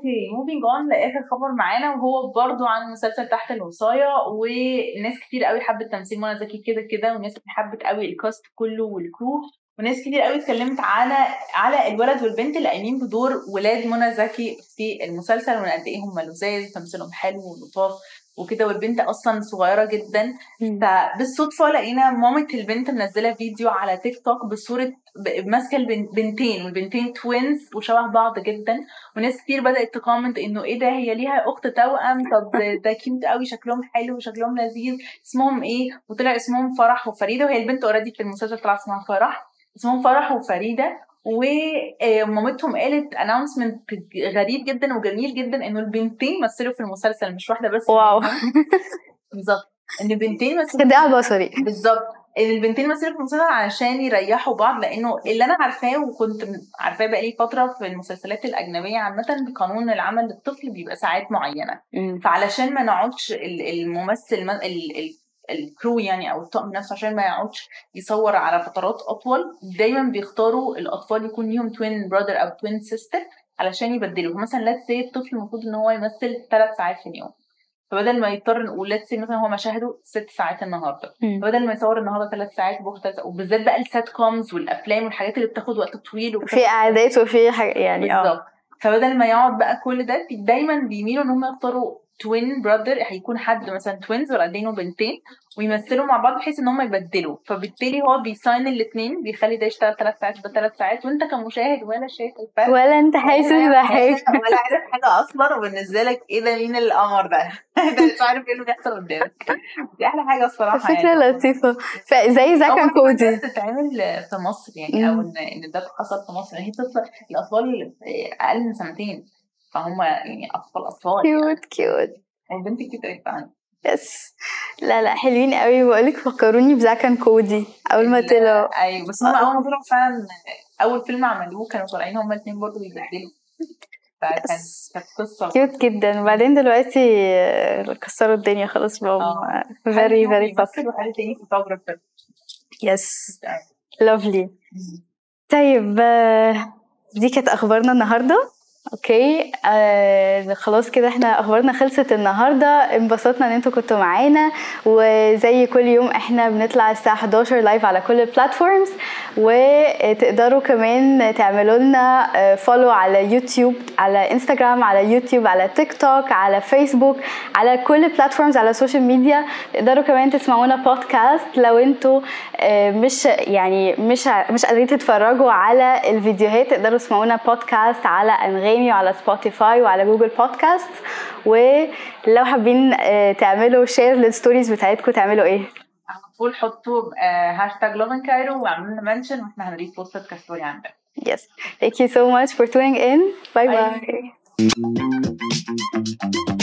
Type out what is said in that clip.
اوكي موفينج اون لاخر خبر معانا وهو برضو عن مسلسل تحت الوصايه وناس كتير قوي حبت تمثيل منى زكي كده كده وناس كتير حبت قوي الكاست كله والكرو وناس كتير قوي اتكلمت على على الولد والبنت اللي قايمين بدور ولاد منى زكي في المسلسل وان قد ايه هم لذاذ تمثيلهم حلو ولطاف وكده والبنت اصلا صغيره جدا فبالصدفه لقينا مامة البنت منزله فيديو على تيك توك بصوره ب- ماسكه البنتين والبنتين توينز وشبه بعض جدا وناس كتير بدات تكومنت انه ايه ده هي ليها اخت توأم طب ده كيوت قوي شكلهم حلو وشكلهم لذيذ اسمهم ايه وطلع اسمهم فرح وفريده وهي البنت اوريدي في المسلسل طلع اسمها فرح اسمهم فرح وفريده ومامتهم قالت اناونسمنت غريب جدا وجميل جدا انه البنتين مثلوا في المسلسل مش واحده بس واو بالظبط ان البنتين مثلوا خداع بصري بالظبط ان البنتين مثلوا في المسلسل علشان يريحوا بعض لانه اللي انا عارفاه وكنت عارفاه بقالي فتره في المسلسلات الاجنبيه عامه قانون العمل للطفل بيبقى ساعات معينه مم. فعلشان ما نقعدش ال- الممثل ال- ال- الكرو يعني او الطاقم نفسه عشان ما يقعدش يصور على فترات اطول دايما بيختاروا الاطفال يكون ليهم توين برادر او توين سيستر علشان يبدلوا مثلا ليتس سي الطفل المفروض ان هو يمثل ثلاث ساعات في اليوم فبدل ما يضطر نقول ليتس سي مثلا هو مشاهده ست ساعات النهارده مم. فبدل ما يصور النهارده ثلاث ساعات بكره ثلاث ساعات وبالذات بقى السات كومز والافلام والحاجات اللي بتاخد وقت طويل وبتاخد في اعداد وفي حاجه يعني اه بالظبط فبدل ما يقعد بقى كل ده بي- دايما بيميلوا ان هم يختاروا توين برادر هيكون حد مثلا توينز ولدين وبنتين ويمثلوا مع بعض بحيث ان هم يبدلوا فبالتالي هو بيساين الاثنين بيخلي ده يشتغل ثلاث ساعات وده ثلاث ساعات وانت كمشاهد ولا شايف الفرق ولا انت حاسس ولا عارف بحاجه حاجة ولا عارف حاجه اصلا وبالنسبه لك ايه ده مين القمر ده انت مش عارف ايه اللي بيحصل قدامك دي احلى حاجه الصراحه فكره يعني لطيفه فزي زكا أول كودي مرة تتعمل في مصر يعني او مم. ان ان ده حصل في مصر هي طفله الاطفال اقل من سنتين فهم يعني اطفال اطفال يعني كيوت كيوت البنت كتير فعلا يس لا لا حلوين قوي بقولك فكروني بزكا كودي اول ما طلعوا ايوه بس هم اول ما طلعوا فعلا اول فيلم عملوه كانوا طالعين هم الاثنين برضه بيبدلوا فكانت بس كانت قصه كيوت جدا وبعدين دلوقتي آه، كسروا الدنيا خلاص بقوا اه. فيري فيري توب بس وحد تاني فوتوغرافر يس لافلي طيب آه، دي كانت اخبارنا النهارده اوكي آه خلاص كده احنا اخبارنا خلصت النهارده انبسطنا ان انتوا كنتوا معانا وزي كل يوم احنا بنطلع الساعه 11 لايف على كل البلاتفورمز وتقدروا كمان تعملوا لنا فولو على يوتيوب على انستغرام على يوتيوب على تيك توك على فيسبوك على كل البلاتفورمز على السوشيال ميديا تقدروا كمان تسمعونا بودكاست لو انتوا آه، مش يعني مش ع- مش قادرين تتفرجوا على الفيديوهات تقدروا تسمعونا بودكاست على انغامي وعلى سبوتيفاي وعلى جوجل بودكاست ولو حابين آه، تعملوا شير للستوريز بتاعتكم تعملوا ايه على طول حطوا هاشتاج لوفن كايرو واعملوا لنا منشن واحنا هنريد بوستات كستوري عندك yes thank you so much for tuning in bye Bye. bye